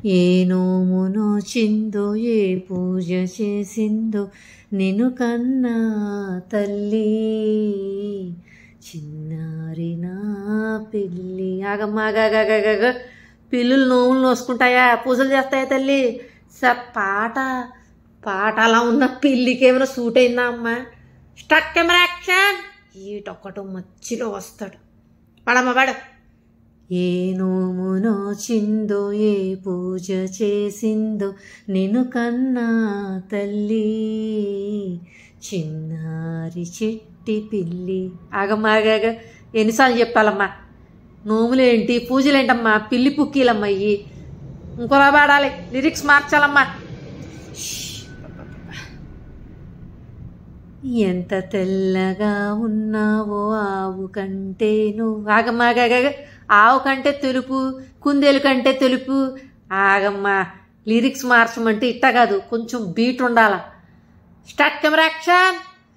ఏ నోమునో చిందో ఏ పూజ చేసిందో నిన్ను కన్నా తల్లి చిన్నారి నా పిల్లి ఆగమ్మాగాగాగాగా పిల్లులు నోములు నోసుకుంటాయా పూజలు చేస్తాయా తల్లి సార్ పాట పాట అలా ఉన్న పిల్లికి ఏమైనా సూట్ అయిందా అమ్మా స్టక్ కెమెరా యాక్షన్ ఈటొక్కటో మధ్యలో వస్తాడు పడమ్మ పడు ఏ నోమునో చిందో ఏ పూజ చేసిందో నిన్ను కన్నా తల్లి చిన్నారి చెట్టి పిల్లి ఆగమ్మాగాగ ఎన్నిసార్లు చెప్పాలమ్మా నోములేంటి పూజలేంటమ్మా పిల్లి పుక్కీలమ్మా ఇవి ఇంకోలా పాడాలి లిరిక్స్ మార్చాలమ్మా ఎంత తెల్లగా ఉన్నావో ఆవు కంటే నువ్వు ఆగమ్మాగాగ ఆవు కంటే తెలుపు కుందేలు కంటే తెలుపు ఆగమ్మా లిరిక్స్ మార్చమంటే ఇట్ట కాదు కొంచెం బీట్ ఉండాల స్టార్ట్ కెమెరా యాక్షన్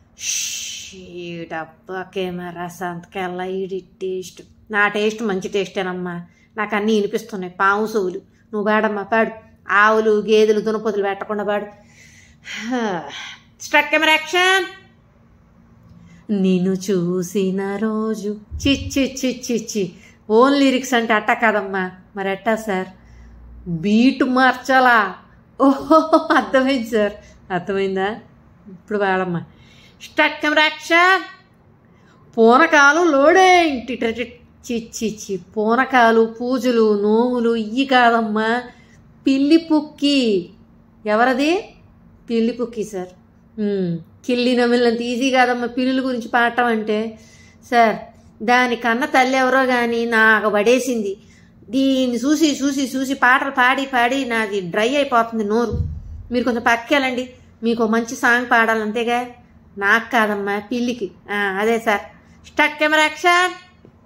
డబ్బా కెమెరా సంతకెళ్ళ ఈడి టేస్ట్ నా టేస్ట్ మంచి టేస్టేనమ్మా నాకు అన్నీ వినిపిస్తున్నాయి పాము సోవులు నువ్వు పాడమ్మా పాడు ఆవులు గేదెలు దునపొతులు పెట్టకుండా పాడు స్టార్ట్ కెమెరా యాక్షన్ నిన్ను చూసిన రోజు చిచ్చి చిచ్చి ఓన్ లిరిక్స్ అంటే అట్ట కాదమ్మా మరి ఎట్టా సార్ బీట్ మార్చాలా ఓహో అర్థమైంది సార్ అర్థమైందా ఇప్పుడు వాడమ్మా స్టార్ట్ కెమెరా యాక్షన్ పూనకాలు లోడేంటి చిచ్చి పూనకాలు పూజలు నోములు ఇవి కాదమ్మా పిల్లి పుక్కి ఎవరది పిల్లి పుక్కి సార్ కిల్లి నమిలినంత ఈజీ కాదమ్మా పిల్లుల గురించి పాడటం అంటే సార్ దాని కన్న తల్లి ఎవరో కానీ నాకు పడేసింది దీన్ని చూసి చూసి చూసి పాటలు పాడి పాడి నాది డ్రై అయిపోతుంది నోరు మీరు కొంచెం పక్కెళ్ళండి మీకు మంచి సాంగ్ పాడాలి అంతేగా నాకు కాదమ్మా పిల్లికి అదే సార్ స్టార్ట్ కెమెరా యాక్షన్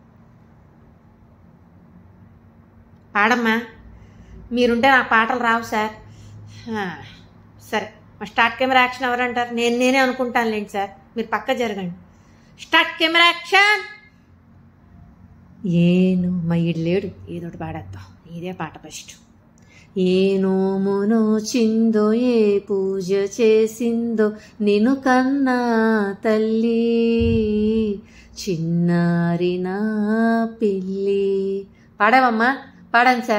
పాడమ్మా మీరుంటే నా పాటలు రావు సార్ సరే మా స్టార్ట్ కెమెరా యాక్షన్ ఎవరంటారు నేను నేనే అనుకుంటానులేండి సార్ మీరు పక్క జరగండి స్టార్ట్ కెమెరా యాక్షన్ ఏను మా ఈడు లేడు ఏదోటి పాడేద్దాం ఇదే పాట ఫస్ట్ ఏ నోమునో చిందో ఏ పూజ చేసిందో నిన్ను కన్నా తల్లి చిన్నారి నా పిల్లి పాడావమ్మా పాడాను సార్